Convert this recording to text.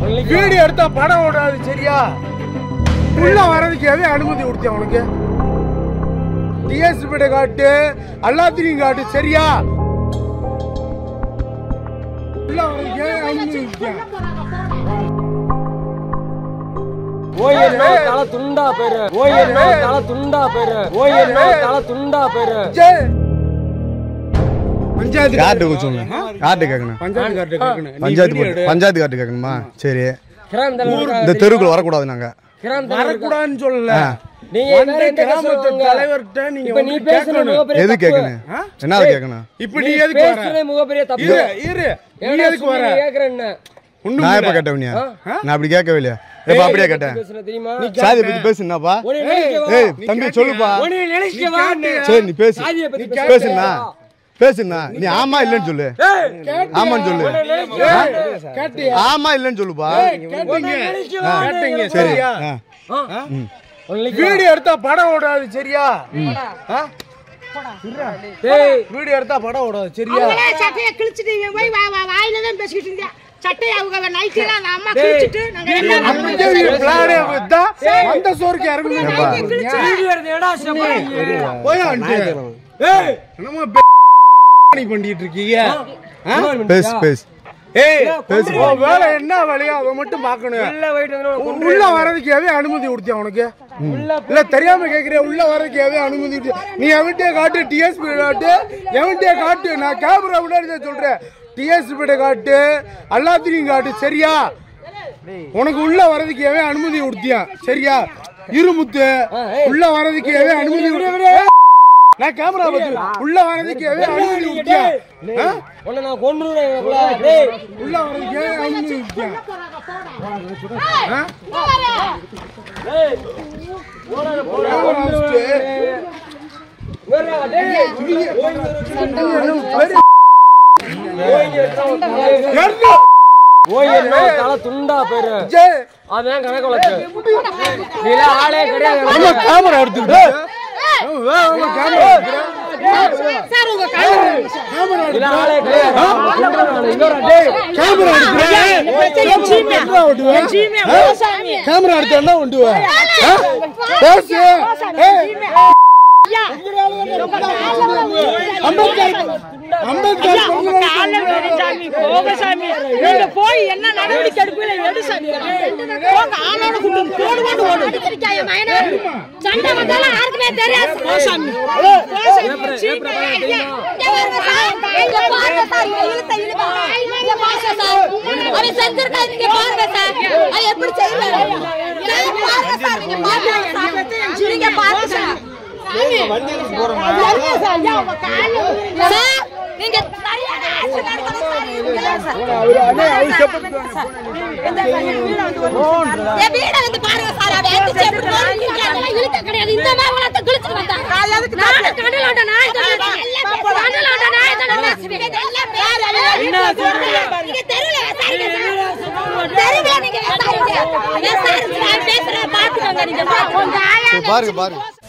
Video எடுத்தா படம் ஓடாது சரியா உள்ள வர்றதுக்கு எதை அனுமதி கொடுத்தேன் உனக்கு டிஎஸ்பி காட்டு எல்லாத்தையும் காட்டு சரியா உள்ள வர்றதுக்கு எதை அனுமதி கொடுத்தேன் ஓய்யோ தல துண்டா பேரு ஓய்யோ தல துண்டா பேரு ஓய்யோ தல துண்டா பேரு ஜெய். பஞ்சாயத்து யார்கிட்ட கூச்சோங்க யார்கிட்ட கேட்கணும் பஞ்சாயத்து கார்டு கேட்கணும். நீ பஞ்சாயத்து வீடியோ போட்டு- எடு. பஞ்சாயத்து கார்டு கேட்கணுமா சரி கிராம் தலைவர் இந்த தெருவுக்குள்ள வரக்கூடாது நாங்க கிராம் தலைவர் வரக்கூடாதுன்னு சொல்லல நீங்க வந்து வேற எந்த கிராமத்து கஷ்டம் தலைவர்கிட்ட நீங்க இப்ப நீ வந்து பேசுற கேட்கணும். முகப்பெரிய எது தப்பு. கேட்கணும் என்ன அது கேட்கணும் இப்ப நீ நீ எதுக்கு வர பேசுறதே முகப்பெரிய தப்பு இரு இரு நீ ஏன்டா எதுக்கு வர சும்மா கேக்குறேன்னு ஒண்ணும் நான் இல்ல. எப்ப கேட்டவனியா நான் அப்படி கேட்கவே இல்லையா எப்ப அப்படியே கேட்டேன் பேசுற தெரியுமா சாதி பத்தி பேசுனாப்பா உன்னை நினைக்க வா. ஏய் தம்பி சொல்லுப்பா உன்னை நினைக்க வா சரி நீ பேசு சாதியை பத்தி நீ பேச பேசுனா பேசுனா நீ ஆமா இல்லன்னு சொல்லு ஆமான்னு சொல்லு கேட்டியா ஆமா இல்லன்னு சொல்லுப்பா கேட்டீங்க கேட்டீங்க சரி சரியா ஆ. வீடியோ எடுத்தா படம் ஓடாது சரியா ஆ? டேய் வீடியோ எடுத்தா படம் ஓடாது சரியா அவங்களே சட்டையை கிழிச்சிட்டு இவன் போய் வா- வா- வாயில தான் பேசிக்கிட்டு இருந்தா சட்டையை அவங்க நைட்டிலாம் அந்த அம்மா கிழிச்சிட்டு நாங்க எல்லாம் அப்படியே இவங்க பிளானே வித்தா அந்த சோறுக்கு இறங்குங்க வீடியோ எடுத்து எடா செப்பறீங்க போய் வந்துட்டு ஏய் என்னமோ பே- பண்ணி பண்ணிட்டு இருக்கீங்க ஆ? பேசு பேசு ஏய் உன் வேலை என்ன வேலையோ அதை மட்டும் பார்க்கணும் உள்ள போயிட்டு வந்து உ- உள்ள வர்றதுக்கு எவே அனுமதி கொடுத்தியா உனக்கு இல்ல தெரியாம கேக்குறியா உள்ள வர்றதுக்கு எவே அனுமதி கொடுத்தியா நீ எவன்கிட்ட காட்டு டிஎஸ்பி காட்டு எவன்கிட்ட காட்டு நான் கேமரா முன்னாடி தான் சொல்றேன் டிஎஸ்பி காட்டு எல்லாத்தையும் காட்டு சரியா உனக்கு உள்ள வர்றதுக்கு எவே அனுமதி கொடுத்தியா சரியா இருமுத்து உள்ள வர்றதுக்கு எவே அனுமதி கொடு- நான் கேமரா பத்தி உள்ள வர்றதுக்கு எவே அனுமதி கொடுத்தியா ஆ? உன்னை நான் கொன்றுறேன் இவனுக்குள்ள. டேய் உள்ள வர்றதுக்கு எவே அனுமதி கொடுத்தியா ஆ? கேமரா வச்சுட்டு வேறா, டேய் ஓய்யோ தல துண்டா பேரு ஜெய். அதான் கணக்கு வழக்கு நீலாம் ஆளே கிடையாது ஆமா, கேமரா எடுத்துக்கிட்டு ஆமா, ஆமா, கேமரா எடுத்துக்கிறேன். சார் உங்க காலம் கேமரா நீலாம் எடுத்துக்கிறேன். ஆளே கிடையாது இன்னொரு டேய் கேமரா எடுத்துக்கிறேன். கேமரா ஓட்டுவேன். கேமரா எடுத்து என்ன பண்ணுவ? ஆ? பேசு. ஏய், அம்பேத்கர் அம்பேத்கர் சாமி போக சாமி நீங்க போய் என்ன நடவடிக்கை எடுப்பீங்க எடு சாமி போங்க ஆளோட கூட்டு போடுவாண்டு ஓடு சண்டை வந்தாலும் யாருக்குமே தெரியாது போ சாமி போ சாமி. சீமை, ஐயா. இங்க பாருங்க சார். இங்க பாருங்க சார். இங்க இழுத்த இழுக்க. இங்க பாருங்க சார். அவன் செஞ்சிருக்கான். இங்க பாருங்க சார். அவன் எப்படி செய்வாரு? சார், பாருங்க சார். இங்க பாருங்க சார். நீங்க பாருங்க சார். சாமி. சார், ஐயா, உங்க கால்ல விழுந்து. சார், நீங்க சரியான ஆக்ஷன் எடுக்கணும் சார். இங்க சார். என் வீட வந்து பாருங்க சார் அவன் எந்திரிச்சு எப்படி போறான்னு நிக்கிறாங்க. இழுக்க கிடையாது. இந்த மாதிரி உலகத்தை கிழிச்சிட்டு வந்தாங்க. நானு கடலாண்ட நாய் தானே பேசுறேன். கடலாண்ட நாய் தானே பேசுறேன். இதெல்லாம் பேசுறேன். நீங்க தெருவுல விசாரிங்க சார். தெருவுல நீங்க விசாரிங்க. விசாரிச்சு நான் பேசுறேன். பாத்துக்கோங்க நீங்க. உங்க ஆயா சரி, பாருங்க பாருங்க